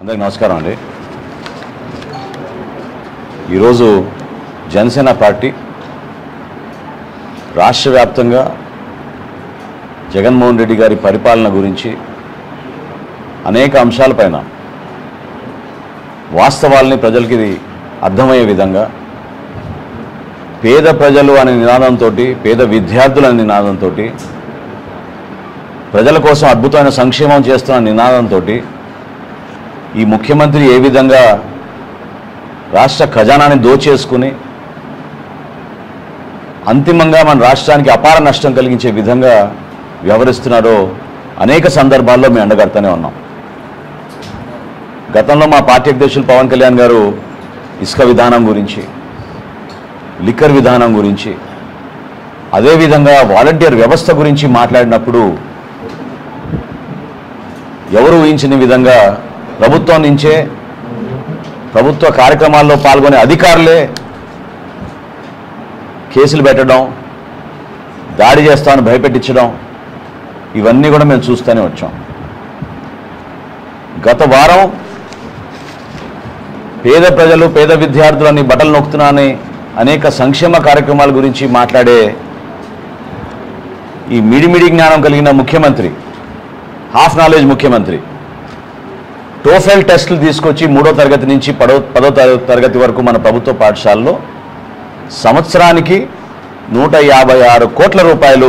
అందరికి నమస్కారం అండి ఈరోజు జనసేన పార్టీ రాష్ట్ర వ్యాప్తంగా జగన్మోహన్ రెడ్డి గారి పరిపాలన గురించి అనేక అంశాలపైన వాస్తవాల్ని ప్రజలకి అర్థమయ్యే విధంగా పేద ప్రజలు అనే నినాదంతో పేద విద్యార్థులు అనే నినాదంతో ప్రజల కోసం అద్భుతమైన సంక్షేమం చేస్తున్న నినాదంతో ఈ ముఖ్యమంత్రి ఏ విధంగా రాష్ట్ర ఖజానాని దోచేసుకుని అంతిమంగా మన రాష్ట్రానికి అపార నష్టం కలిగించే విధంగా వ్యవహరిస్తున్నారో అనేక సందర్భాల్లో మేము అండగడతానే ఉన్నాం గతంలో మా పార్టీ అధ్యక్షులు పవన్ కళ్యాణ్ గారు ఇసుక విధానం గురించి లిక్కర్ విధానం గురించి అదేవిధంగా వాలంటీర్ వ్యవస్థ గురించి మాట్లాడినప్పుడు ఎవరు ఊహించిన విధంగా ప్రభుత్వం నుంచే ప్రభుత్వ కార్యక్రమాల్లో పాల్గొనే అధికారులే కేసులు పెట్టడం దాడి చేస్తామని భయపెట్టించడం ఇవన్నీ కూడా మేము చూస్తూనే వచ్చాం గత వారం పేద ప్రజలు పేద విద్యార్థులని బట్టలు నొక్కుతున్నానని అనేక సంక్షేమ కార్యక్రమాల గురించి మాట్లాడే ఈ మిడిమిడి జ్ఞానం కలిగిన ముఖ్యమంత్రి హాఫ్ నాలెడ్జ్ ముఖ్యమంత్రి టోఫెల్ టెస్టులు తీసుకొచ్చి మూడో తరగతి నుంచి పదో పదో తర- తరగతి వరకు మన ప్రభుత్వ పాఠశాలలో సంవత్సరానికి నూట యాభై ఆరు కోట్ల రూపాయలు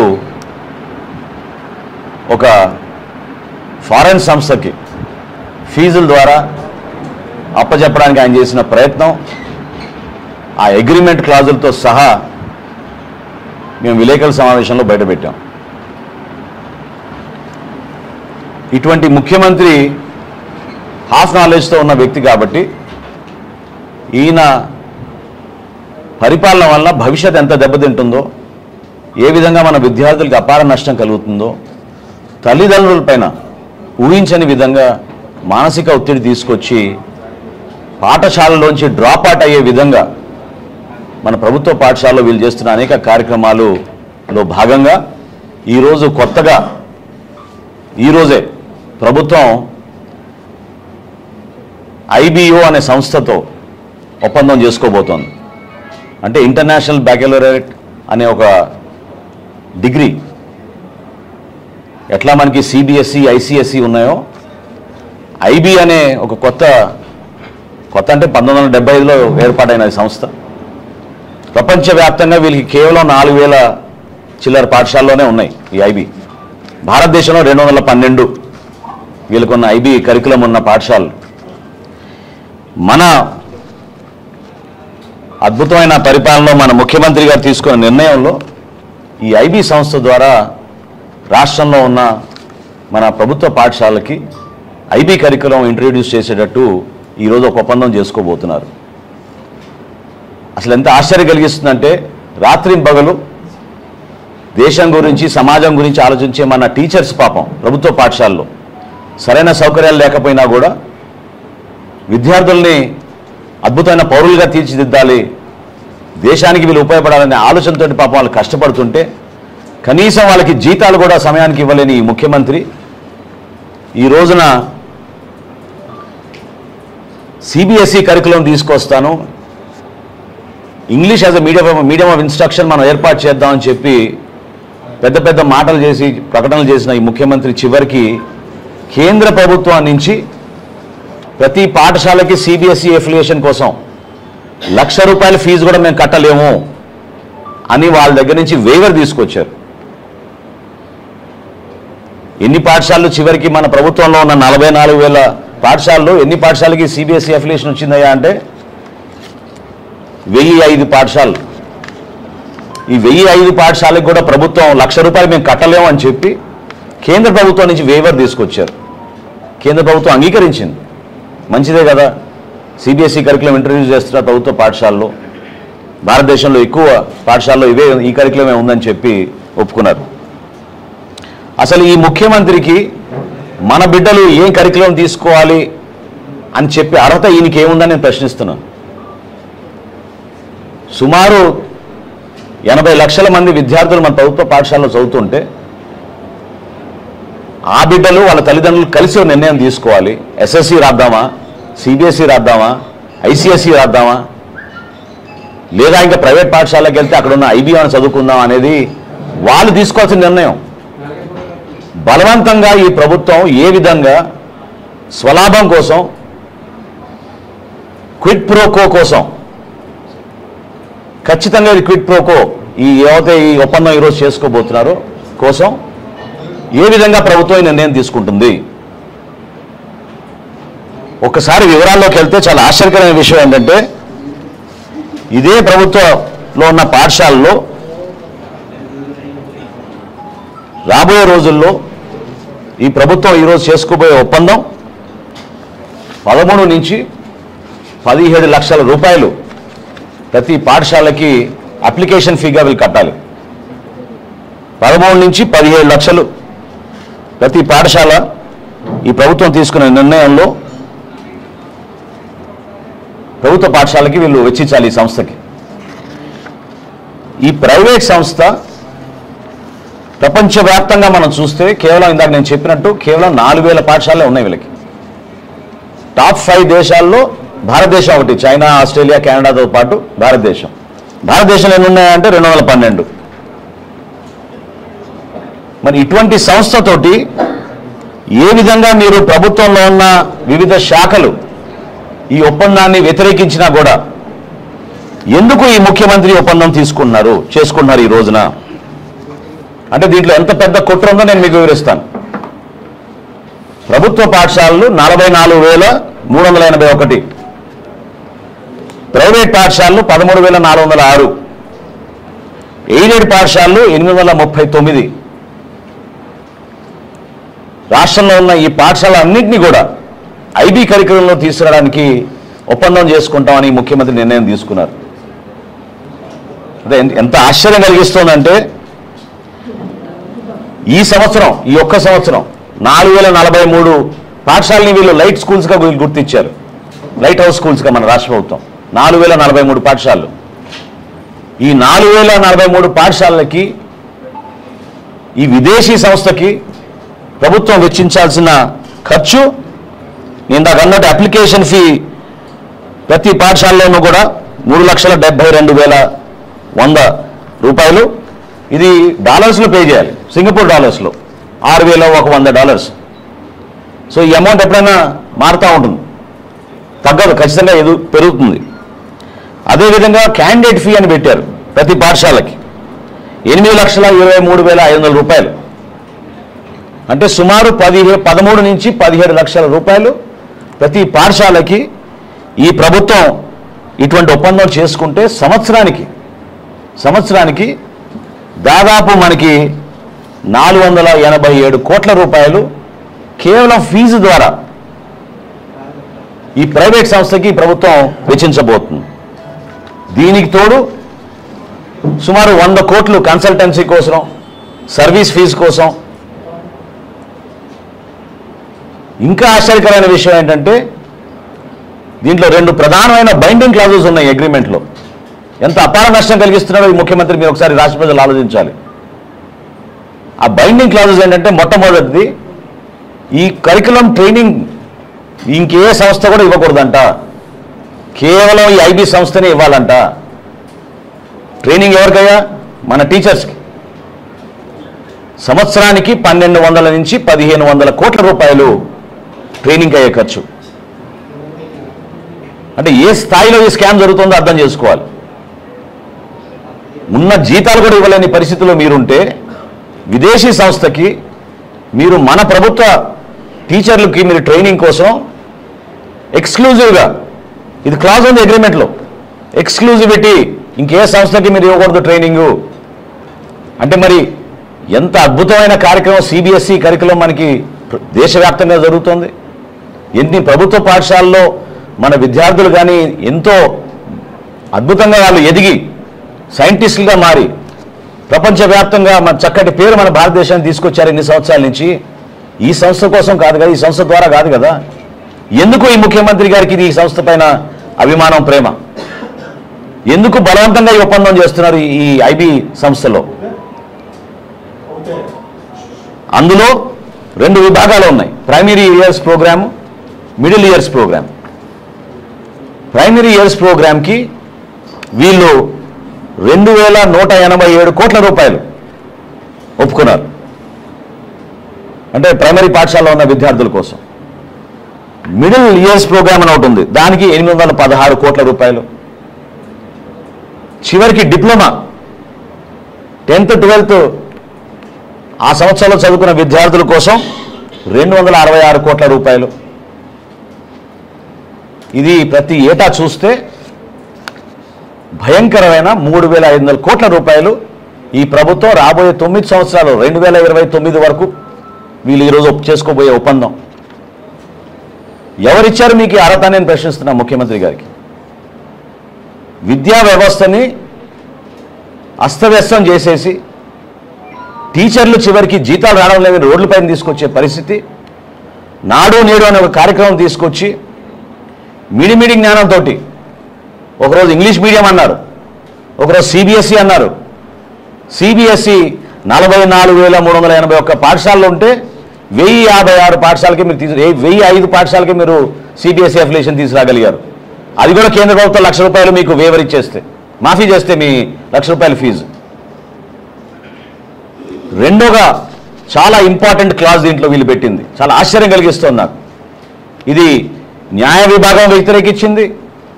ఒక ఫారెన్ సంస్థకి ఫీజుల ద్వారా అప్పచెప్పడానికి ఆయన చేసిన ప్రయత్నం ఆ అగ్రిమెంట్ క్లాజులతో సహా మేము విలేకరుల సమావేశంలో బయటపెట్టాం ఇటువంటి ముఖ్యమంత్రి హాఫ్ నాలెడ్జ్తో ఉన్న వ్యక్తి కాబట్టి ఈయన పరిపాలన వల్ల భవిష్యత్ ఎంత దెబ్బతింటుందో ఏ విధంగా మన విద్యార్థులకు అపార నష్టం కలుగుతుందో తల్లిదండ్రులపైన ఊహించని విధంగా మానసిక ఒత్తిడి తీసుకొచ్చి పాఠశాలలోంచి డ్రాప్ అవుట్ అయ్యే విధంగా మన ప్రభుత్వ పాఠశాలలో వీళ్ళు చేస్తున్న అనేక కార్యక్రమాలులో భాగంగా ఈరోజు కొత్తగా ఈరోజే ప్రభుత్వం ఐబిఓ అనే సంస్థతో ఒప్పందం చేసుకోబోతోంది అంటే ఇంటర్నేషనల్ బ్యాకలరేట్ అనే ఒక డిగ్రీ ఎట్లా మనకి సిబిఎస్ఈ ఐసిఎస్ఈ ఉన్నాయో ఐబి అనే ఒక కొత్త కొత్త అంటే పంతొమ్మిది వందల డెబ్బై ఐదులో ఏర్పాటైన ఈ సంస్థ ప్రపంచవ్యాప్తంగా వీళ్ళకి కేవలం నాలుగు వేల చిల్లర పాఠశాలలోనే ఉన్నాయి ఈ ఐబి భారతదేశంలో రెండు వందల పన్నెండు వీళ్ళకున్న ఐబీ కరికులం ఉన్న పాఠశాలలు మన అద్భుతమైన పరిపాలనలో మన ముఖ్యమంత్రి గారు తీసుకున్న నిర్ణయంలో ఈ ఐబీ సంస్థ ద్వారా రాష్ట్రంలో ఉన్న మన ప్రభుత్వ పాఠశాలకి ఐబీ కరికులం ఇంట్రడ్యూస్ చేసేటట్టు ఈరోజు ఒక ఒప్పందం చేసుకోబోతున్నారు అసలు ఎంత ఆశ్చర్యం కలిగిస్తుందంటే రాత్రి పగలు దేశం గురించి సమాజం గురించి ఆలోచించే మన టీచర్స్ పాపం ప్రభుత్వ పాఠశాలలో సరైన సౌకర్యాలు లేకపోయినా కూడా విద్యార్థుల్ని అద్భుతమైన పౌరులుగా తీర్చిదిద్దాలి దేశానికి వీళ్ళు ఉపయోగపడాలనే ఆలోచనతో పాపం వాళ్ళు కష్టపడుతుంటే కనీసం వాళ్ళకి జీతాలు కూడా సమయానికి ఇవ్వలేని ఈ ముఖ్యమంత్రి ఈ రోజున సిబిఎస్ఈ కరికులం తీసుకొస్తాను English as a medium medium of instruction మనం ఏర్పాటు చేద్దామని చెప్పి పెద్ద పెద్ద మాటలు చేసి ప్రకటనలు చేసిన ఈ ముఖ్యమంత్రి చివరికి కేంద్ర ప్రభుత్వం నుంచి ప్రతి పాఠశాలకి సిబిఎస్ఈ ఎఫిలియేషన్ కోసం లక్ష రూపాయల ఫీజు కూడా మేము కట్టలేము అని వాళ్ళ దగ్గర నుంచి వేవర్ తీసుకొచ్చారు ఎన్ని పాఠశాలలు చివరికి మన ప్రభుత్వంలో ఉన్న నలభై నాలుగు వేల పాఠశాలలు ఎన్ని పాఠశాలకి సిబిఎస్ఈ అఫిలియేషన్ వచ్చిందయ్యా అంటే వెయ్యి ఐదు పాఠశాలలు ఈ వెయ్యి ఐదు పాఠశాలకు కూడా ప్రభుత్వం లక్ష రూపాయలు మేము కట్టలేము అని చెప్పి కేంద్ర ప్రభుత్వం నుంచి వేవర్ తీసుకొచ్చారు కేంద్ర ప్రభుత్వం అంగీకరించింది మంచిదే కదా సిబిఎస్ఈ కరికులం ఇంట్రడ్యూస్ చేస్తున్న ప్రభుత్వ పాఠశాలలో భారతదేశంలో ఎక్కువ పాఠశాలలో ఇవే ఈ కరికులమే ఉందని చెప్పి ఒప్పుకున్నారు అసలు ఈ ముఖ్యమంత్రికి మన బిడ్డలు ఏం కరికులం తీసుకోవాలి అని చెప్పి అర్హత ఈయనకి ఏముందని నేను ప్రశ్నిస్తున్నాను సుమారు ఎనభై లక్షల మంది విద్యార్థులు మన ప్రభుత్వ పాఠశాలలో చదువుతుంటే ఆ బిడ్డలు వాళ్ళ తల్లిదండ్రులు కలిసి ఒక నిర్ణయం తీసుకోవాలి ఎస్ఎస్సి రాద్దామా సిబిఎస్ఈ రాద్దామా ఐసిఎస్ఈ రాద్దామా లేదా ఇంకా ప్రైవేట్ పాఠశాలకు వెళ్తే అక్కడ ఉన్న ఐబీఆర్ చదువుకుందాం అనేది వాళ్ళు తీసుకోవాల్సిన నిర్ణయం బలవంతంగా ఈ ప్రభుత్వం ఏ విధంగా స్వలాభం కోసం క్విట్ ప్రోకో కోసం ఖచ్చితంగా ఇది క్విట్ ప్రోకో ఈ ఏవైతే ఈ ఒప్పందం ఈరోజు చేసుకోబోతున్నారో కోసం ఏ విధంగా ప్రభుత్వం ఈ నిర్ణయం తీసుకుంటుంది ఒకసారి వివరాల్లోకి వెళ్తే చాలా ఆశ్చర్యకరమైన విషయం ఏంటంటే ఇదే ప్రభుత్వంలో ఉన్న పాఠశాలలో రాబోయే రోజుల్లో ఈ ప్రభుత్వం ఈరోజు చేసుకోబోయే ఒప్పందం పదమూడు నుంచి పదిహేడు లక్షల రూపాయలు ప్రతి పాఠశాలకి అప్లికేషన్ ఫీగా వీళ్ళు కట్టాలి పదమూడు నుంచి పదిహేడు లక్షలు ప్రతి పాఠశాల ఈ ప్రభుత్వం తీసుకునే నిర్ణయంలో ప్రభుత్వ పాఠశాలకి వీళ్ళు వెచ్చించాలి ఈ సంస్థకి ఈ ప్రైవేట్ సంస్థ ప్రపంచవ్యాప్తంగా మనం చూస్తే కేవలం ఇందాక నేను చెప్పినట్టు కేవలం నాలుగు వేల పాఠశాలే ఉన్నాయి వీళ్ళకి టాప్ ఫైవ్ దేశాల్లో భారతదేశం ఒకటి చైనా ఆస్ట్రేలియా కెనడాతో పాటు భారతదేశం భారతదేశంలో ఎన్ని ఉన్నాయంటే రెండు వందల పన్నెండు మరి ఇటువంటి సంస్థతోటి ఏ విధంగా మీరు ప్రభుత్వంలో ఉన్న వివిధ శాఖలు ఈ ఒప్పందాన్ని వ్యతిరేకించినా కూడా ఎందుకు ఈ ముఖ్యమంత్రి ఒప్పందం తీసుకున్నారు చేసుకున్నారు ఈ రోజున అంటే దీంట్లో ఎంత పెద్ద కుట్ర ఉందో నేను మీకు వివరిస్తాను ప్రభుత్వ పాఠశాలలు నలభై నాలుగు వేల మూడు వందల ఎనభై ఒకటి ప్రైవేట్ పాఠశాలలు పదమూడు వేల నాలుగు వందల ఆరు ఎయిడెడ్ పాఠశాలలు ఎనిమిది వందల ముప్పై తొమ్మిది రాష్ట్రంలో ఉన్న ఈ పాఠశాలన్నింటినీ కూడా ఐబీ కరికులంలో తీసుకురావడానికి ఒప్పందం చేసుకుంటామని ముఖ్యమంత్రి నిర్ణయం తీసుకున్నారు అదే ఎంత- ఎంత ఆశ్చర్యం కలిగిస్తోందంటే ఈ సంవత్సరం ఈ ఒక్క సంవత్సరం నాలుగు వేల నలభై మూడు పాఠశాలని వీళ్ళు లైట్ స్కూల్స్గా వీళ్ళు గుర్తించారు లైట్ హౌస్ స్కూల్స్గా మన రాష్ట్ర ప్రభుత్వం నాలుగు వేల నలభై మూడు పాఠశాలలు ఈ నాలుగు వేల నలభై మూడు పాఠశాలలకి ఈ విదేశీ సంస్థకి ప్రభుత్వం వెచ్చించాల్సిన ఖర్చు నేను ఇందాక అన్నట్టు అప్లికేషన్ ఫీ ప్రతి పాఠశాలలోనూ కూడా మూడు లక్షల డెబ్బై రెండు వేల వంద రూపాయలు ఇది డాలర్స్లో పే చేయాలి సింగపూర్ డాలర్స్లో ఆరు వేల ఒక వంద డాలర్స్ సో ఈ అమౌంట్ ఎప్పుడైనా మారుతూ ఉంటుంది తగ్గదు ఖచ్చితంగా ఎదు పెరుగుతుంది అదేవిధంగా క్యాండిడేట్ ఫీ అని పెట్టారు ప్రతి పాఠశాలకి ఎనిమిది లక్షల ఇరవై మూడు వేల ఐదు వందల రూపాయలు అంటే సుమారు పదిహే పదమూడు నుంచి పదిహేడు లక్షల రూపాయలు ప్రతి పాఠశాలకి ఈ ప్రభుత్వం ఇటువంటి ఒప్పందం చేసుకుంటే సంవత్సరానికి సంవత్సరానికి దాదాపు మనకి నాలుగు వందల ఎనభై ఏడు కోట్ల రూపాయలు కేవలం ఫీజు ద్వారా ఈ ప్రైవేట్ సంస్థకి ప్రభుత్వం వెచ్చించబోతుంది దీనికి తోడు సుమారు వంద కోట్లు కన్సల్టెన్సీ కోసం సర్వీస్ ఫీజు కోసం ఇంకా ఆశ్చర్యకరమైన విషయం ఏంటంటే దీంట్లో రెండు ప్రధానమైన బైండింగ్ క్లాజెస్ ఉన్నాయి అగ్రిమెంట్లో ఎంత అపార నష్టం కలిగిస్తున్నాడో ఈ ముఖ్యమంత్రి మీరు ఒకసారి రాష్ట్ర ప్రజలు ఆలోచించాలి ఆ బైండింగ్ క్లాజెస్ ఏంటంటే మొట్టమొదటిది ఈ కరికులం ట్రైనింగ్ ఇంకే సంస్థ కూడా ఇవ్వకూడదంట కేవలం ఈ ఐబీ సంస్థనే ఇవ్వాలంట ట్రైనింగ్ ఎవరికయ్యా మన టీచర్స్కి సంవత్సరానికి పన్నెండు వందల నుంచి పదిహేను వందల కోట్ల రూపాయలు ట్రైనింగ్ అయ్యే ఖర్చు అంటే ఏ స్థాయిలో ఈ స్కామ్ జరుగుతుందో అర్థం చేసుకోవాలి ఉన్న జీతాలు కూడా ఇవ్వలేని పరిస్థితిలో మీరుంటే విదేశీ సంస్థకి మీరు మన ప్రభుత్వ టీచర్లకి మీరు ట్రైనింగ్ కోసం ఎక్స్క్లూజివ్గా ఇది క్లాజ్ ఉంది అగ్రిమెంట్లో ఎక్స్క్లూజివిటీ ఇంకే సంస్థకి మీరు ఇవ్వకూడదు ట్రైనింగు అంటే మరి ఎంత అద్భుతమైన కార్యక్రమం సిబిఎస్ఈ కరికులం మనకి ప్ర- దేశవ్యాప్తంగా జరుగుతోంది ఎన్ని ప్రభుత్వ పాఠశాలలో మన విద్యార్థులు కానీ ఎంతో అద్భుతంగా వాళ్ళు ఎదిగి సైంటిస్టులుగా మారి ప్రపంచవ్యాప్తంగా మన చక్కటి పేరు మన భారతదేశానికి తీసుకొచ్చారు ఇన్ని సంవత్సరాల నుంచి ఈ సంస్థ కోసం కాదు కదా ఈ సంస్థ ద్వారా కాదు కదా ఎందుకు ఈ ముఖ్యమంత్రి గారికి ఇది ఈ సంస్థ పైన అభిమానం ప్రేమ ఎందుకు బలవంతంగా ఈ ఒప్పందం చేస్తున్నారు ఈ- ఈ ఐబీ సంస్థలో అందులో రెండు విభాగాలు ఉన్నాయి primary years programme middle years programme primary years ప్రోగ్రామ్కి వీళ్ళు రెండు వేల నూట ఎనభై ఏడు కోట్ల రూపాయలు ఒప్పుకున్నారు అంటే ప్రైమరీ పాఠశాలలో ఉన్న విద్యార్థుల కోసం మిడిల్ ఇయర్స్ ప్రోగ్రామ్ అని ఒకటి ఉంది దానికి ఎనిమిది వందల పదహారు కోట్ల రూపాయలు చివరికి డిప్లొమా టెన్త్ ట్వెల్త్ ఆ సంవత్సరంలో చదువుకున్న విద్యార్థుల కోసం రెండు వందల అరవై ఆరు కోట్ల రూపాయలు ఇది ప్రతి ఏటా చూస్తే భయంకరమైన మూడు వేల ఐదు వందల కోట్ల రూపాయలు ఈ ప్రభుత్వం రాబోయే తొమ్మిది సంవత్సరాలు రెండు వేల ఇరవై తొమ్మిది వరకు వీళ్ళు ఈరోజు ఒప్పు చేసుకోబోయే ఒప్పందం ఎవరిచ్చారు మీకు ఈ అర్హత నేను ప్రశ్నిస్తున్నా ముఖ్యమంత్రి గారికి విద్యా వ్యవస్థని అస్తవ్యస్తం చేసేసి టీచర్లు చివరికి జీతాలు రావడం లేదని రోడ్లపైన తీసుకొచ్చే పరిస్థితి నాడు నేడు అనే ఒక కార్యక్రమం తీసుకొచ్చి మిడిమిడి జ్ఞానంతో ఒకరోజు ఇంగ్లీష్ మీడియం అన్నారు ఒకరోజు సిబిఎస్ఈ అన్నారు సిబిఎస్ఈ నలభై నాలుగు వేల మూడు వందల ఎనభై ఒక్క పాఠశాలలు ఉంటే వెయ్యి యాభై ఆరు పాఠశాలకి మీరు తీసు ఏ- వెయ్యి ఐదు పాఠశాలకి మీరు సిబిఎస్ఈ అఫిలియేషన్ తీసుకురాగలిగారు అది కూడా కేంద్ర ప్రభుత్వం లక్ష రూపాయలు మీకు వేవర్ ఇచ్చేస్తే మాఫీ చేస్తే మీ లక్ష రూపాయల ఫీజు రెండోగా చాలా ఇంపార్టెంట్ క్లాజ్ దీంట్లో వీళ్ళు పెట్టింది చాలా ఆశ్చర్యం కలిగిస్తుంది నాకు ఇది న్యాయ విభాగం వ్యతిరేకించింది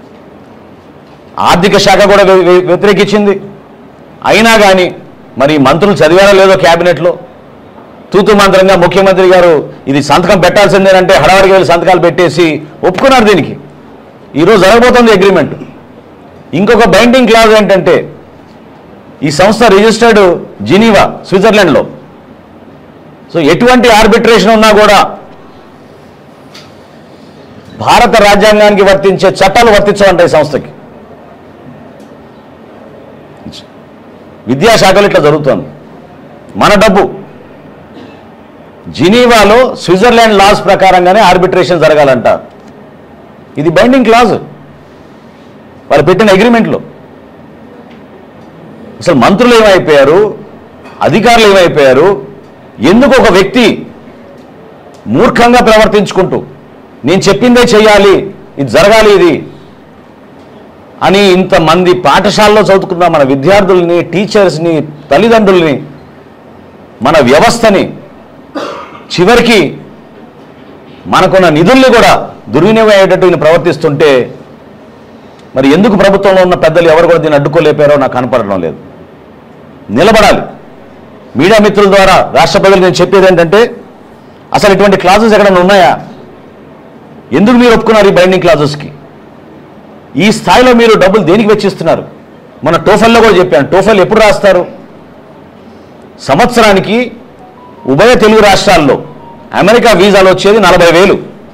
ఆర్థిక శాఖ కూడా వ్య- వ్య- వ్యతిరేకించింది అయినా కానీ మరి మంత్రులు చదివారో లేదో క్యాబినెట్లో తూతు మంత్రంగా ముఖ్యమంత్రి గారు ఇది సంతకం పెట్టాల్సిందేనంటే హడావడికి వెళ్ళి సంతకాలు పెట్టేసి ఒప్పుకున్నారు దీనికి ఈరోజు జరగబోతోంది అగ్రిమెంట్ ఇంకొక బైండింగ్ క్లాజ్ ఏంటంటే ఈ సంస్థ రిజిస్టర్డ్ జినీవా స్విట్జర్లాండ్లో సో ఎటువంటి ఆర్బిట్రేషన్ ఉన్నా కూడా భారత రాజ్యాంగానికి వర్తించే చట్టాలు వర్తించవంటాయి ఈ సంస్థకి విద్యాశాఖలో ఇట్లా జరుగుతోంది మన డబ్బు జినీవాలో స్విట్జర్లాండ్ లాస్ ప్రకారంగానే ఆర్బిట్రేషన్ జరగాలంట ఇది బైండింగ్ క్లాజ్ వాళ్ళు పెట్టిన అగ్రిమెంట్లో అసలు మంత్రులు ఏమైపోయారు అధికారులు ఏమైపోయారు ఎందుకు ఒక వ్యక్తి మూర్ఖంగా ప్రవర్తించుకుంటూ నేను చెప్పిందే చెయ్యాలి ఇది జరగాలి ఇది అని ఇంతమంది పాఠశాలలో చదువుకున్న మన విద్యార్థుల్ని టీచర్స్ని తల్లిదండ్రుల్ని మన వ్యవస్థని చివరికి మనకున్న నిధుల్ని కూడా దుర్వినియోగం అయ్యేటట్టు ఈయన ప్రవర్తిస్తుంటే మరి ఎందుకు ప్రభుత్వంలో ఉన్న పెద్దలు ఎవరు కూడా దీన్ని అడ్డుకోలేపారో నాకు కనపడడం లేదు నిలబడాలి మీడియా మిత్రుల ద్వారా రాష్ట్ర ప్రజలకు నేను చెప్పేది ఏంటంటే అసలు ఇటువంటి క్లాజెస్ ఎక్కడైనా ఉన్నాయా ఎందుకు మీరు ఒప్పుకున్నారు ఈ బైండింగ్ క్లాజెస్కి ఈ స్థాయిలో మీరు డబ్బులు దేనికి వెచ్చిస్తున్నారు మన టోఫెల్లో కూడా చెప్పాను టోఫెల్ ఎప్పుడు రాస్తారు సంవత్సరానికి ఉభయ తెలుగు రాష్ట్రాల్లో అమెరికా వీసాలు వచ్చేది నలభై వేలు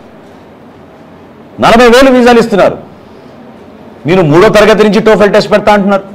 నలభై వేలు వీసాలు ఇస్తున్నారు మీరు మూడో తరగతి నుంచి టోఫెల్ టెస్ట్ పెడతా అంటున్నారు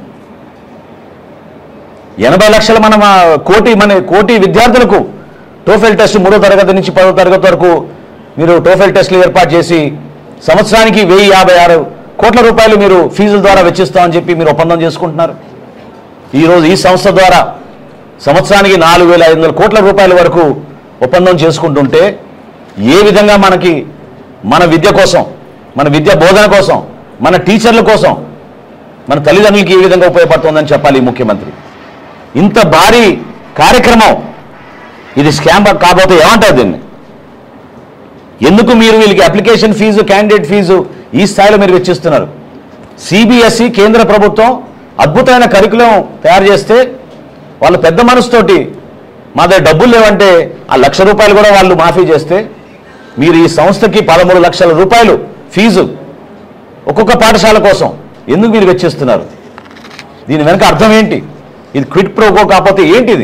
ఎనభై లక్షల మన మా కోటి మన కోటి విద్యార్థులకు టోఫెల్ టెస్ట్ మూడో తరగతి నుంచి పదో తరగతి వరకు మీరు టోఫెల్ టెస్టులు ఏర్పాటు చేసి సంవత్సరానికి వెయ్యి యాభై ఆరు కోట్ల రూపాయలు మీరు ఫీజుల ద్వారా వెచ్చిస్తామని చెప్పి మీరు ఒప్పందం చేసుకుంటున్నారు ఈరోజు ఈ సంస్థ ద్వారా సంవత్సరానికి నాలుగు వేల ఐదు వందల కోట్ల రూపాయల వరకు ఒప్పందం చేసుకుంటుంటే ఏ విధంగా మనకి మన విద్య కోసం మన విద్య బోధన కోసం మన టీచర్ల కోసం మన తల్లిదండ్రులకి ఏ విధంగా ఉపయోగపడుతుందని చెప్పాలి ఈ ముఖ్యమంత్రి ఇంత భారీ కార్యక్రమం ఇది స్కామ్ కాబోతే ఏమంటారు దీన్ని ఎందుకు మీరు వీళ్ళకి అప్లికేషన్ ఫీజు క్యాండిడేట్ ఫీజు ఈ స్థాయిలో మీరు వెచ్చిస్తున్నారు సిబిఎస్ఈ కేంద్ర ప్రభుత్వం అద్భుతమైన కరికులం తయారు చేస్తే వాళ్ళు పెద్ద మనసుతోటి మా దగ్గర డబ్బులు లేవంటే ఆ లక్ష రూపాయలు కూడా వాళ్ళు మాఫీ చేస్తే మీరు ఈ సంస్థకి పదమూడు లక్షల రూపాయలు ఫీజు ఒక్కొక్క పాఠశాల కోసం ఎందుకు మీరు వెచ్చిస్తున్నారు దీని వెనక అర్థం ఏంటి ఇది క్విట్ ప్రోకో కాకపోతే ఏంటిది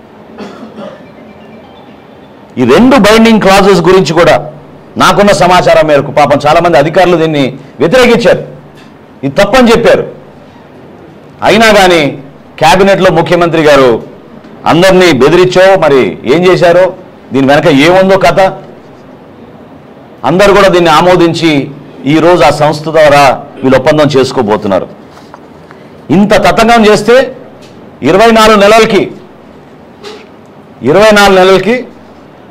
ఈ రెండు బైండింగ్ క్లాజెస్ గురించి కూడా నాకున్న సమాచారం మేరకు పాపం చాలామంది అధికారులు దీన్ని వ్యతిరేకించారు ఇది తప్పని చెప్పారు అయినా కానీ క్యాబినెట్లో ముఖ్యమంత్రి గారు అందరినీ బెదిరించో మరి ఏం చేశారో దీని వెనక ఏముందో కథ అందరు కూడా దీన్ని ఆమోదించి ఈరోజు ఆ సంస్థ ద్వారా వీళ్ళు ఒప్పందం చేసుకోబోతున్నారు ఇంత తతంగం చేస్తే ఇరవై నాలుగు నెలలకి ఇరవై నాలుగు నెలలకి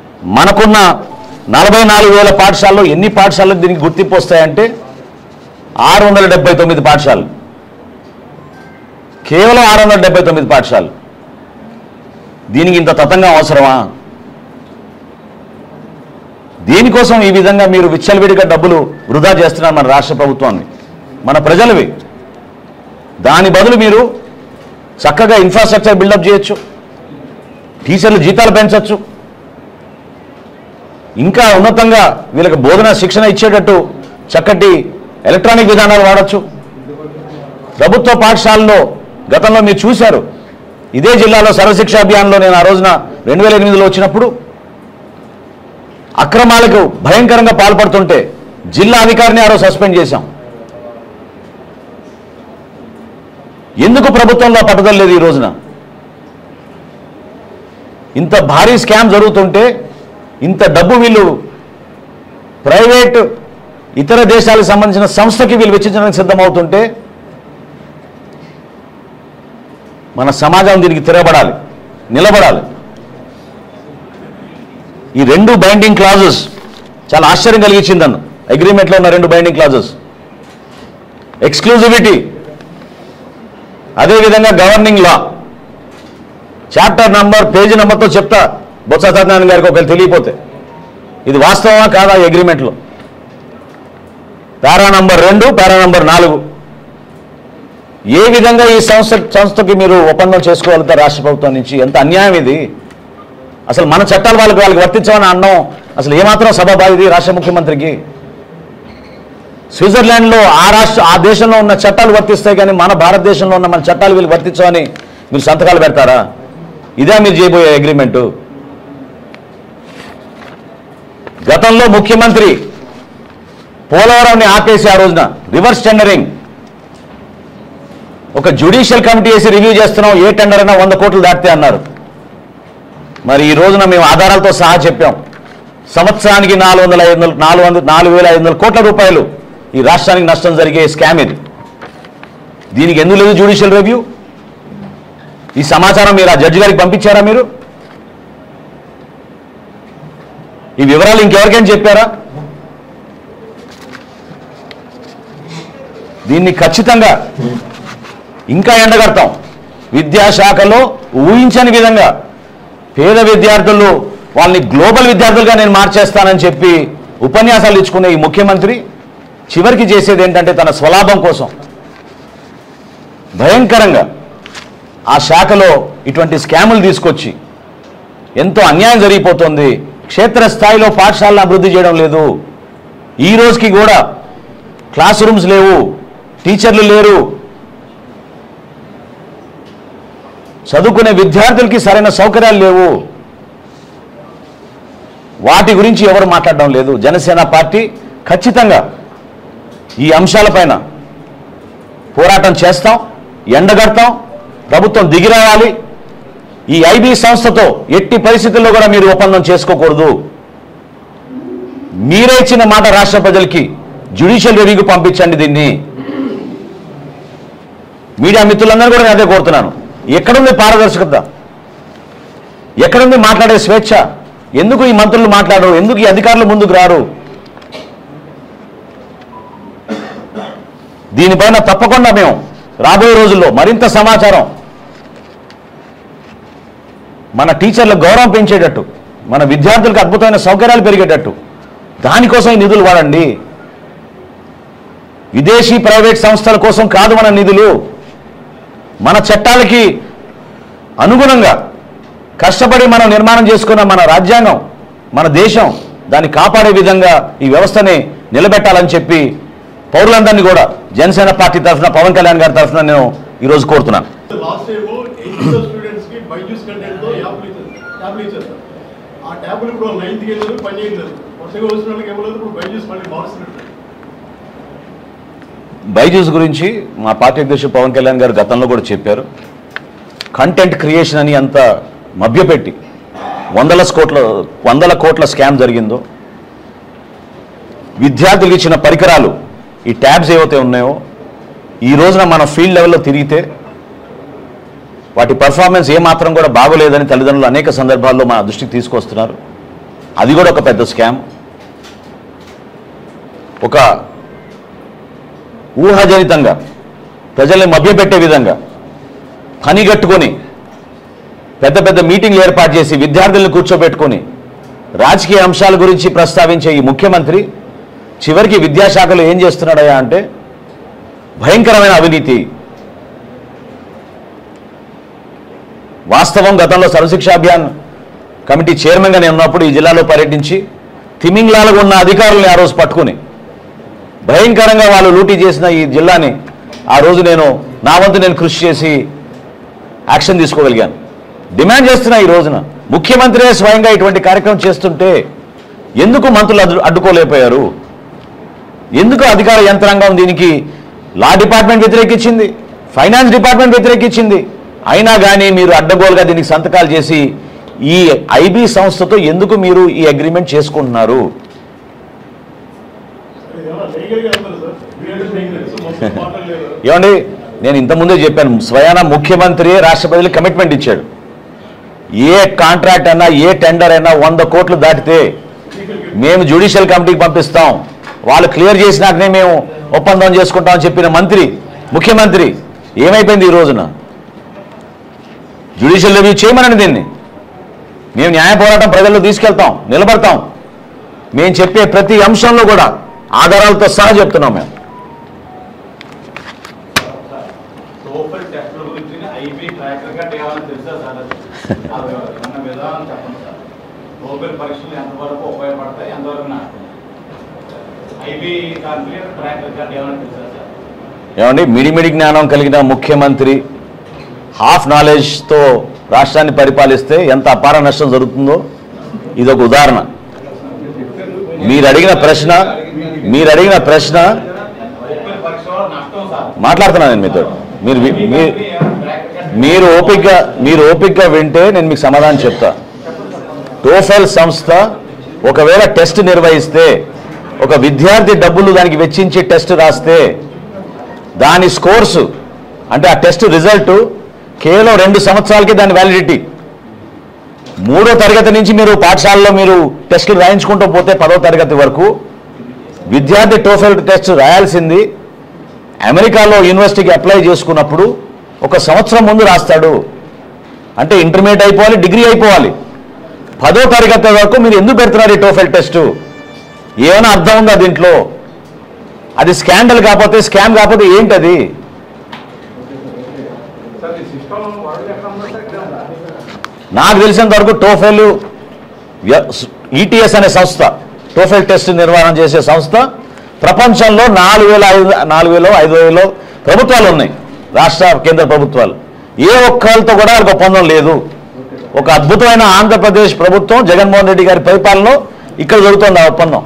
మనకున్న నలభై నాలుగు వేల పాఠశాలలో ఎన్ని పాఠశాలకు దీనికి గుర్తింపు వస్తాయంటే ఆరు వందల డెబ్బై తొమ్మిది పాఠశాలలు కేవలం ఆరు వందల డెబ్బై తొమ్మిది పాఠశాలలు దీనికి ఇంత తతంగా అవసరమా దీనికోసం ఈ విధంగా మీరు విచ్చలవిడిగా డబ్బులు వృధా చేస్తున్నారు మన రాష్ట్ర ప్రభుత్వాన్ని మన ప్రజలవి దాని బదులు మీరు చక్కగా ఇన్ఫ్రాస్ట్రక్చర్ బిల్డప్ చేయొచ్చు టీచర్లు జీతాలు పెంచవచ్చు ఇంకా ఉన్నతంగా వీళ్ళకి బోధన శిక్షణ ఇచ్చేటట్టు చక్కటి ఎలక్ట్రానిక్ విధానాలు వాడచ్చు ప్రభుత్వ పాఠశాలలో గతంలో మీరు చూశారు ఇదే జిల్లాలో సర్వశిక్ష అభియాన్లో నేను ఆ రోజున రెండు వేల ఎనిమిదిలో వచ్చినప్పుడు అక్రమాలకు భయంకరంగా పాల్పడుతుంటే జిల్లా అధికారిని ఆ రోజు సస్పెండ్ చేశాం ఎందుకు ప్రభుత్వంలో పట్టుదల లేదు ఈ రోజున ఇంత భారీ స్కామ్ జరుగుతుంటే ఇంత డబ్బు వీళ్ళు ప్రైవేట్ ఇతర దేశాలకు సంబంధించిన సంస్థకి వీళ్ళు వెచ్చించడానికి సిద్ధమవుతుంటే మన సమాజం దీనికి తిరగబడాలి నిలబడాలి ఈ రెండు బైండింగ్ క్లాజెస్ చాలా ఆశ్చర్యం కలిగించింది నన్ను అగ్రిమెంట్లో ఉన్న రెండు బైండింగ్ క్లాజెస్ ఎక్స్క్లూజివిటీ అదేవిధంగా governing law chapter number page నంబర్తో చెప్తా బొత్స సత్యనారాయణ గారికి ఒకవేళ తెలియపోతే ఇది వాస్తవమా కాదా ఈ అగ్రిమెంట్లో పారా నంబర్ రెండు పారా నంబర్ నాలుగు ఏ విధంగా ఈ సంస్థ సంస్థకి మీరు ఒప్పందం చేసుకోగలుగుతారు రాష్ట్ర ప్రభుత్వం నుంచి ఎంత అన్యాయం ఇది అసలు మన చట్టాలు వాళ్ళకి వాళ్ళకి వర్తించమని అన్నం అసలు ఏమాత్రం సభ ఇది రాష్ట్ర ముఖ్యమంత్రికి స్విట్జర్లాండ్లో ఆ రాష్ట్ర ఆ దేశంలో ఉన్న చట్టాలు వర్తిస్తాయి కానీ మన భారతదేశంలో ఉన్న మన చట్టాలు వీళ్ళు వర్తించమని మీరు సంతకాలు పెడతారా ఇదే మీరు చేయబోయే అగ్రిమెంటు గతంలో ముఖ్యమంత్రి పోలవరంని ఆపేసి ఆ రోజున రివర్స్ టెండరింగ్ ఒక జ్యుడిషియల్ కమిటీ వేసి రివ్యూ చేస్తున్నాం ఏ టెండర్ అయినా వంద కోట్లు దాటితే అన్నారు మరి ఈ రోజున మేము ఆధారాలతో సహా చెప్పాం సంవత్సరానికి నాలుగు వందల ఐదు వందల నాలుగు వందల నాలుగు వేల ఐదు వందల కోట్ల రూపాయలు ఈ రాష్ట్రానికి నష్టం జరిగే స్కామ్ ఇది దీనికి ఎందుకు లేదు జ్యుడిషియల్ రివ్యూ ఈ సమాచారం మీరు ఆ జడ్జి గారికి పంపించారా మీరు ఈ వివరాలు ఇంకెవరికైనా చెప్పారా దీన్ని ఖచ్చితంగా ఇంకా ఎండగడతాం విద్యాశాఖలో ఊహించని విధంగా పేద విద్యార్థులు వాళ్ళని గ్లోబల్ విద్యార్థులుగా నేను మార్చేస్తానని చెప్పి ఉపన్యాసాలు ఇచ్చుకునే ఈ ముఖ్యమంత్రి చివరికి చేసేది ఏంటంటే తన స్వలాభం కోసం భయంకరంగా ఆ శాఖలో ఇటువంటి స్కాములు తీసుకొచ్చి ఎంతో అన్యాయం జరిగిపోతుంది క్షేత్రస్థాయిలో పాఠశాలను అభివృద్ధి చేయడం లేదు ఈ రోజుకి కూడా క్లాస్ రూమ్స్ లేవు టీచర్లు లేరు చదువుకునే విద్యార్థులకి సరైన సౌకర్యాలు లేవు వాటి గురించి ఎవరు మాట్లాడడం లేదు జనసేన పార్టీ ఖచ్చితంగా ఈ అంశాలపైన పోరాటం చేస్తాం ఎండగడతాం ప్రభుత్వం దిగిరావాలి ఈ ఐబీ సంస్థతో ఎట్టి పరిస్థితుల్లో కూడా మీరు ఒప్పందం చేసుకోకూడదు మీరే ఇచ్చిన మాట రాష్ట్ర ప్రజలకి జ్యుడిషియల్ రివ్యూకి పంపించండి దీన్ని మీడియా మిత్రులందరూ కూడా నేను అదే కోరుతున్నాను ఎక్కడుంది పారదర్శకత ఎక్కడుంది మాట్లాడే స్వేచ్ఛ ఎందుకు ఈ మంత్రులు మాట్లాడరు ఎందుకు ఈ అధికారులు ముందుకు రారు దీనిపైన తప్పకుండా మేము రాబోయే రోజుల్లో మరింత సమాచారం మన టీచర్ల గౌరవం పెంచేటట్టు మన విద్యార్థులకు అద్భుతమైన సౌకర్యాలు పెరిగేటట్టు దానికోసం ఈ నిధులు వాడండి విదేశీ ప్రైవేట్ సంస్థల కోసం కాదు మన నిధులు మన చట్టాలకి అనుగుణంగా కష్టపడి మనం నిర్మాణం చేసుకున్న మన రాజ్యాంగం మన దేశం దాన్ని కాపాడే విధంగా ఈ వ్యవస్థని నిలబెట్టాలని చెప్పి పౌరులందరినీ కూడా జనసేన పార్టీ తరఫున పవన్ కళ్యాణ్ గారి తరఫున నేను ఈరోజు కోరుతున్నాను లాస్ట్ టైం ఎయిత్ స్టూడెంట్స్ కి బైజూస్ కంటెంట్ తో యాప్లు ఇచ్చారు ట్యాబ్లు ఇచ్చారు సార్. ఆ ట్యాబ్లు ఇప్పుడు నైన్త్కి వెళ్ళారు పని చేయలేదు కొత్తగా వచ్చిన వాళ్ళకి ఇవ్వలేదు ఇప్పుడు బైజూస్ మళ్ళీ మారుస్తున్నట్టు బైజూస్ గురించి మా పార్టీ అధ్యక్షుడు పవన్ కళ్యాణ్ గారు గతంలో కూడా చెప్పారు కంటెంట్ క్రియేషన్ అని అంత మభ్యపెట్టి వందల కోట్ల వందల కోట్ల స్కామ్ జరిగిందో విద్యార్థులకు ఇచ్చిన పరికరాలు ఈ ట్యాబ్స్ ఏవైతే ఉన్నాయో ఈ రోజున మన ఫీల్డ్ లెవెల్లో తిరిగితే వాటి పర్ఫార్మెన్స్ ఏమాత్రం కూడా బాగోలేదని తల్లిదండ్రులు అనేక సందర్భాల్లో మా దృష్టికి తీసుకొస్తున్నారు అది కూడా ఒక పెద్ద స్కామ్ ఒక ఊహాజనితంగా ప్రజల్ని మభ్యపెట్టే విధంగా పనిగట్టుకొని పెద్ద పెద్ద మీటింగ్లు ఏర్పాటు చేసి విద్యార్థులను కూర్చోబెట్టుకొని రాజకీయ అంశాల గురించి ప్రస్తావించే ఈ ముఖ్యమంత్రి చివరికి విద్యాశాఖలో ఏం చేస్తున్నాడయా అంటే భయంకరమైన అవినీతి వాస్తవం గతంలో సర్వశిక్ష అభియాన్ కమిటీ చైర్మన్గా నేను ఉన్నప్పుడు ఈ జిల్లాలో పర్యటించి తిమింగ్లాలకు ఉన్న అధికారుల్ని ఆ రోజు పట్టుకుని భయంకరంగా వాళ్ళు లూటీ చేసిన ఈ జిల్లాని ఆ రోజు నేను నా వంతు నేను కృషి చేసి యాక్షన్ తీసుకోగలిగాను డిమాండ్ చేస్తున్నా ఈ రోజున ముఖ్యమంత్రే స్వయంగా ఇటువంటి కార్యక్రమం చేస్తుంటే ఎందుకు మంత్రులు అడ్డు అడ్డుకోలేకపోయారు ఎందుకు అధికార యంత్రాంగం దీనికి లా డిపార్ట్మెంట్ వ్యతిరేకించింది ఫైనాన్స్ డిపార్ట్మెంట్ వ్యతిరేకించింది అయినా కానీ మీరు అడ్డగోలుగా దీనికి సంతకాలు చేసి ఈ ఐబీ సంస్థతో ఎందుకు మీరు ఈ అగ్రిమెంట్ చేసుకుంటున్నారు ఏమన్నా లీగల్గా వెళ్తారు సార్ వీళ్ళు లీగల్ మొత్తం మాట్లాడలేదు ఏమండి నేను ఇంతకుముందే చెప్పాను స్వయాన ముఖ్యమంత్రి రాష్ట్ర ప్రజలకు కమిట్మెంట్ ఇచ్చాడు ఏ కాంట్రాక్ట్ అయినా ఏ టెండర్ అయినా వంద కోట్లు దాటితే మేము జ్యుడిషియల్ కమిటీకి పంపిస్తాం వాళ్ళు క్లియర్ చేసినాకనే మేము ఒప్పందం చేసుకుంటామని చెప్పిన మంత్రి ముఖ్యమంత్రి ఏమైపోయింది ఈ రోజున జ్యుడిషియల్ రివ్యూ చేయమనండి దీన్ని మేము న్యాయ పోరాటం ప్రజల్లో తీసుకెళ్తాం నిలబడతాం మేము చెప్పే ప్రతి అంశంలో కూడా ఆధారాలతో సహా చెప్తున్నాం మేము టోఫల్ టెస్టుల గురించి ఐబీ ట్రాకర్ గా ఏమైనా తెలుసా సార్ అది? అది ఏమన్నా విధానం చెప్పండి సార్ టోఫల్ పరీక్షలు ఎంతవరకు ఉపయోగపడతాయి ఎంతవరకు నాకు ఐబీ కాన్ఫిలియర్ ట్రాకర్ గా ఏమైనా తెలుసా సార్ ఏమండి మిడిమిడి జ్ఞానం కలిగిన ముఖ్యమంత్రి హాఫ్ నాలెడ్జ్తో రాష్ట్రాన్ని పరిపాలిస్తే ఎంత అపార నష్టం జరుగుతుందో ఇది ఒక ఉదాహరణ మీరు అడిగిన ప్రశ్న మీరు అడిగిన ప్రశ్న టోఫల్ పరీక్ష వల్ల నష్టం సార్ మాట్లాడుతున్నాను నేను మీతో మీరు వి- మీ- మీరు ఓపిక్గా మీరు ఓపిక్గా వింటే నేను మీకు సమాధానం చెప్తా టోఫెల్ సంస్థ ఒకవేళ టెస్ట్ నిర్వహిస్తే ఒక విద్యార్థి డబ్బులు దానికి వెచ్చించి టెస్ట్ రాస్తే దాని స్కోర్స్ అంటే ఆ టెస్ట్ రిజల్ట్ కేవలం రెండు సంవత్సరాలకి దాని వ్యాలిడిటీ మూడో తరగతి నుంచి మీరు పాఠశాలలో మీరు టెస్టులు రాయించుకుంటూ పోతే పదో తరగతి వరకు విద్యార్థి టోఫెల్ టెస్ట్ రాయాల్సింది అమెరికాలో యూనివర్సిటీకి అప్లై చేసుకున్నప్పుడు ఒక సంవత్సరం ముందు రాస్తాడు అంటే ఇంటర్మీడియట్ అయిపోవాలి డిగ్రీ అయిపోవాలి పదో తరగతి వరకు మీరు ఎందుకు పెడుతున్నారు ఈ టోఫెల్ టెస్ట్ ఏమైనా అర్థం ఉందా దీంట్లో అది స్కాండల్ కాకపోతే స్కామ్ కాకపోతే ఏంటది సార్ ఈ సిస్టమ్ వాళ్ళు ఎక్కడ ఉన్నారు సార్ ఇక్కడ ఉందా? నాకు తెలిసినంత వరకు టోఫెల్ ఈటీఎస్ అనే సంస్థ టోఫెల్ టెస్ట్ నిర్వహణ చేసే సంస్థ ప్రపంచంలో నాలుగు వేల ఐదు నాలుగు వేలు ఐదు వేలు ప్రభుత్వాలు ఉన్నాయి రాష్ట్ర కేంద్ర ప్రభుత్వాలు ఏ ఒక్కరితో కూడా వాళ్ళకి ఒప్పందం లేదు ఒక అద్భుతమైన ఆంధ్రప్రదేశ్ ప్రభుత్వం జగన్మోహన్ రెడ్డి గారి పరిపాలనలో ఇక్కడ జరుగుతుంది ఆ ఒప్పందం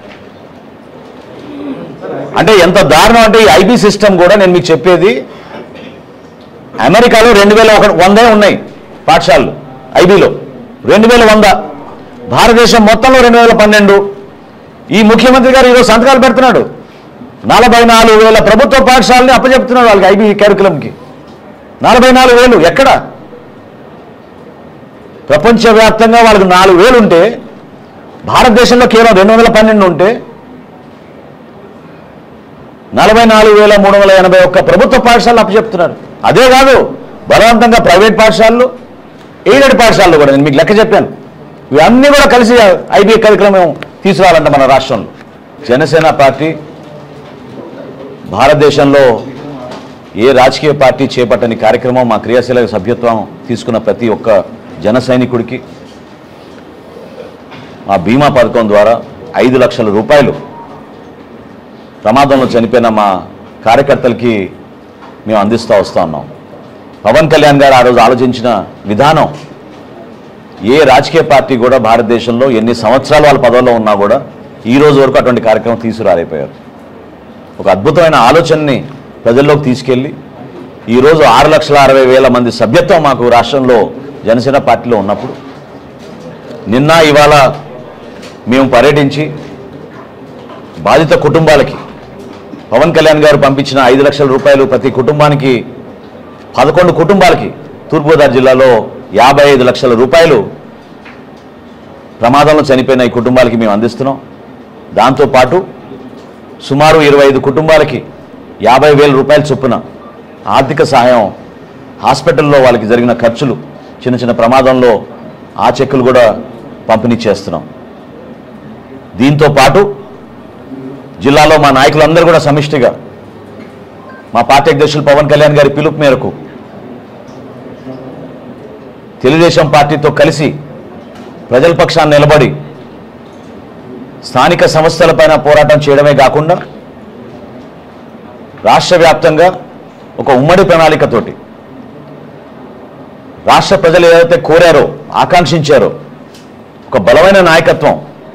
అంటే ఎంత దారుణం అంటే ఈ ఐబీ సిస్టమ్ కూడా నేను మీకు చెప్పేది అమెరికాలో రెండు వేల ఒక వందే ఉన్నాయి పాఠశాలలు ఐబీలో రెండు వేల వంద భారతదేశం మొత్తంలో రెండు వేల పన్నెండు ఈ ముఖ్యమంత్రి గారు ఈరోజు సంతకాలు పెడుతున్నాడు నలభై నాలుగు వేల ప్రభుత్వ పాఠశాలని అప్పచెప్తున్నాడు వాళ్ళకి ఐబీ కరికులంకి నలభై నాలుగు వేలు ఎక్కడ ప్రపంచవ్యాప్తంగా వాళ్ళకి నాలుగు వేలు ఉంటే భారతదేశంలో కేవలం రెండు వందల పన్నెండు ఉంటే నలభై నాలుగు వేల మూడు వందల ఎనభై ఒక్క ప్రభుత్వ పాఠశాలలు అప్పచెప్తున్నారు అదే కాదు బలవంతంగా ప్రైవేట్ పాఠశాలలు ఎయిడెడ్ పాఠశాలలు కూడా నేను మీకు లెక్క చెప్పాను ఇవన్నీ కూడా కలిసి ఐబీ కార్యక్రమం తీసుకురావాలంట మన రాష్ట్రంలో జనసేన పార్టీ భారతదేశంలో ఏ రాజకీయ పార్టీ చేపట్టని కార్యక్రమం మా క్రియాశీలక సభ్యత్వం తీసుకున్న ప్రతి ఒక్క జన సైనికుడికి మా బీమా పథకం ద్వారా ఐదు లక్షల రూపాయలు ప్రమాదంలో చనిపోయిన మా కార్యకర్తలకి మేము అందిస్తూ వస్తూ ఉన్నాం పవన్ కళ్యాణ్ గారు ఆ రోజు ఆలోచించిన విధానం ఏ రాజకీయ పార్టీ కూడా భారతదేశంలో ఎన్ని సంవత్సరాలు వాళ్ళ పదవుల్లో ఉన్నా కూడా ఈ రోజు వరకు అటువంటి కార్యక్రమం తీసుకురాలేకపోయారు ఒక అద్భుతమైన ఆలోచనని ప్రజల్లోకి తీసుకెళ్ళి ఈరోజు ఆరు లక్షల అరవై వేల మంది సభ్యత్వం మాకు రాష్ట్రంలో జనసేన పార్టీలో ఉన్నప్పుడు నిన్న ఇవాళ మేము పర్యటించి బాధిత కుటుంబాలకి పవన్ కళ్యాణ్ గారు పంపించిన ఐదు లక్షల రూపాయలు ప్రతి కుటుంబానికి పదకొండు కుటుంబాలకి తూర్పుగోదావరి జిల్లాలో యాభై ఐదు లక్షల రూపాయలు ప్రమాదంలో చనిపోయిన ఈ కుటుంబాలకి మేము అందిస్తున్నాం దాంతోపాటు సుమారు ఇరవై ఐదు కుటుంబాలకి యాభై వేల రూపాయల చొప్పున ఆర్థిక సహాయం హాస్పిటల్లో వాళ్ళకి జరిగిన ఖర్చులు చిన్న చిన్న ప్రమాదంలో ఆ చెక్కులు కూడా పంపిణీ చేస్తున్నాం దీంతో పాటు జిల్లాలో మా నాయకులందరూ కూడా సమిష్టిగా మా పార్టీ అధ్యక్షులు పవన్ కళ్యాణ్ గారి పిలుపు మేరకు తెలుగుదేశం పార్టీతో కలిసి ప్రజల పక్షాన్ని నిలబడి స్థానిక సంస్థలపైన పోరాటం చేయడమే కాకుండా రాష్ట్ర వ్యాప్తంగా ఒక ఉమ్మడి ప్రణాళికతోటి రాష్ట్ర ప్రజలు ఏదైతే కోరారో ఆకాంక్షించారో ఒక బలమైన నాయకత్వం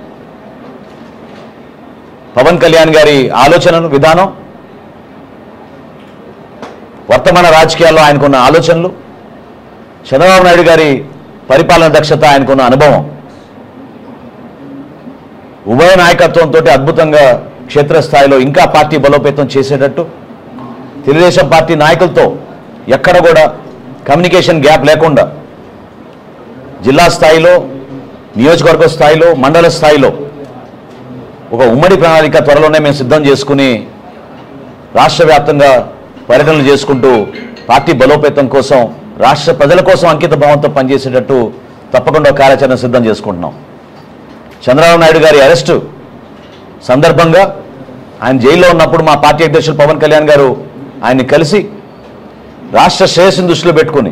పవన్ కళ్యాణ్ గారి ఆలోచనలు విధానం వర్తమాన రాజకీయాల్లో ఆయనకున్న ఆలోచనలు చంద్రబాబు నాయుడు గారి పరిపాలన దక్షత ఆయనకున్న అనుభవం ఉభయ నాయకత్వంతో అద్భుతంగా క్షేత్రస్థాయిలో ఇంకా పార్టీ బలోపేతం చేసేటట్టు తెలుగుదేశం పార్టీ నాయకులతో ఎక్కడ కూడా కమ్యూనికేషన్ గ్యాప్ లేకుండా జిల్లా స్థాయిలో నియోజకవర్గ స్థాయిలో మండల స్థాయిలో ఒక ఉమ్మడి ప్రణాళిక త్వరలోనే మేము సిద్ధం చేసుకుని రాష్ట్ర వ్యాప్తంగా పర్యటనలు చేసుకుంటూ పార్టీ బలోపేతం కోసం రాష్ట్ర ప్రజల కోసం అంకిత భావంతో పనిచేసేటట్టు తప్పకుండా ఒక కార్యాచరణ సిద్ధం చేసుకుంటున్నాం చంద్రబాబు నాయుడు గారి అరెస్టు సందర్భంగా ఆయన జైల్లో ఉన్నప్పుడు మా పార్టీ అధ్యక్షులు పవన్ కళ్యాణ్ గారు ఆయన్ని కలిసి రాష్ట్ర శ్రేయస్సును దృష్టిలో పెట్టుకుని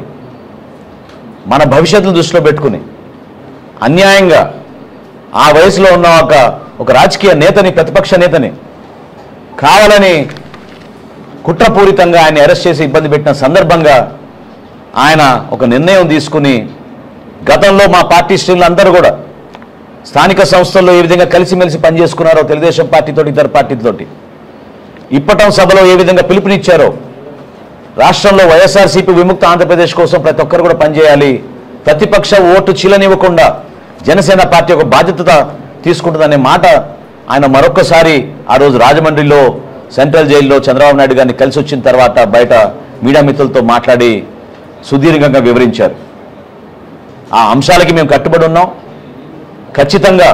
మన భవిష్యత్తును దృష్టిలో పెట్టుకుని అన్యాయంగా ఆ వయసులో ఉన్న ఒక ఒక రాజకీయ నేతని ప్రతిపక్ష నేతని కావాలని కుట్రపూరితంగా ఆయన అరెస్ట్ చేసి ఇబ్బంది పెట్టిన సందర్భంగా ఆయన ఒక నిర్ణయం తీసుకుని గతంలో మా పార్టీ శ్రేణులందరూ కూడా స్థానిక సంస్థల్లో ఏ విధంగా కలిసిమెలిసి పనిచేసుకున్నారో తెలుగుదేశం పార్టీతోటి ఇతర పార్టీతోటి ఇప్పటం సభలో ఏ విధంగా పిలుపునిచ్చారో రాష్ట్రంలో వైఎస్ఆర్సీపీ విముక్త ఆంధ్రప్రదేశ్ కోసం ప్రతి ఒక్కరు కూడా పనిచేయాలి ప్రతిపక్ష ఓటు చీలనివ్వకుండా జనసేన పార్టీ ఒక బాధ్యత తీసుకుంటుందనే మాట ఆయన మరొక్కసారి ఆ రోజు రాజమండ్రిలో సెంట్రల్ జైల్లో చంద్రబాబు నాయుడు గారిని కలిసి వచ్చిన తర్వాత బయట మీడియా మిత్రులతో మాట్లాడి సుదీర్ఘంగా వివరించారు ఆ అంశాలకి మేము కట్టుబడి ఉన్నాం ఖచ్చితంగా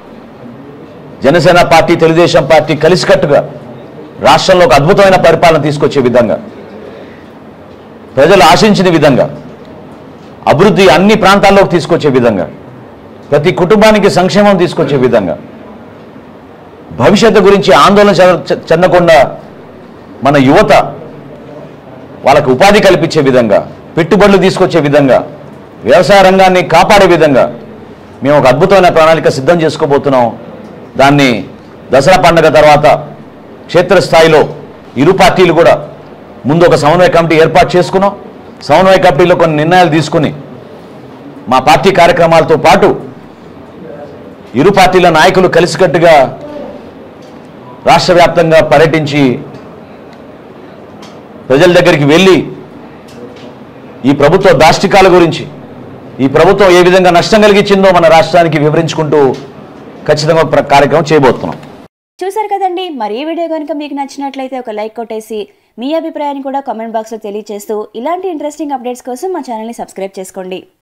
జనసేన పార్టీ తెలుగుదేశం పార్టీ కలిసికట్టుగా రాష్ట్రంలో ఒక అద్భుతమైన పరిపాలన తీసుకొచ్చే విధంగా ప్రజలు ఆశించిన విధంగా అభివృద్ధి అన్ని ప్రాంతాల్లోకి తీసుకొచ్చే విధంగా ప్రతి కుటుంబానికి సంక్షేమం తీసుకొచ్చే విధంగా భవిష్యత్తు గురించి ఆందోళన చెంద- చెందకుండా మన యువత వాళ్ళకు ఉపాధి కల్పించే విధంగా పెట్టుబడులు తీసుకొచ్చే విధంగా వ్యవసాయ రంగాన్ని కాపాడే విధంగా మేము ఒక అద్భుతమైన ప్రణాళిక సిద్ధం చేసుకోబోతున్నాం దాన్ని దసరా పండుగ తర్వాత క్షేత్రస్థాయిలో ఇరు పార్టీలు కూడా ముందు ఒక సమన్వయ కమిటీ ఏర్పాటు చేసుకున్నాం సమన్వయ కమిటీలో కొన్ని నిర్ణయాలు తీసుకుని మా పార్టీ కార్యక్రమాలతో పాటు ఇరు పార్టీల నాయకులు కలిసికట్టుగా రాష్ట్ర వ్యాప్తంగా పర్యటించి ప్రజల దగ్గరికి వెళ్ళి ఈ ప్రభుత్వ దాష్టికాల గురించి ఈ ప్రభుత్వం ఏ విధంగా నష్టం కలిగించిందో మన రాష్ట్రానికి వివరించుకుంటూ ఖచ్చితంగా ఒక ప్ర- కార్యక్రమం చేయబోతున్నాం చూసారు కదండి మరి ఈ వీడియో కనుక మీకు నచ్చినట్లయితే ఒక లైక్ కొట్టేసి మీ అభిప్రాయాన్ని కూడా కామెంట్ బాక్స్లో తెలియజేస్తూ ఇలాంటి ఇంట్రెస్టింగ్ అప్డేట్స్ కోసం మా ఛానల్ని సబ్స్క్రైబ్ చేసుకోండి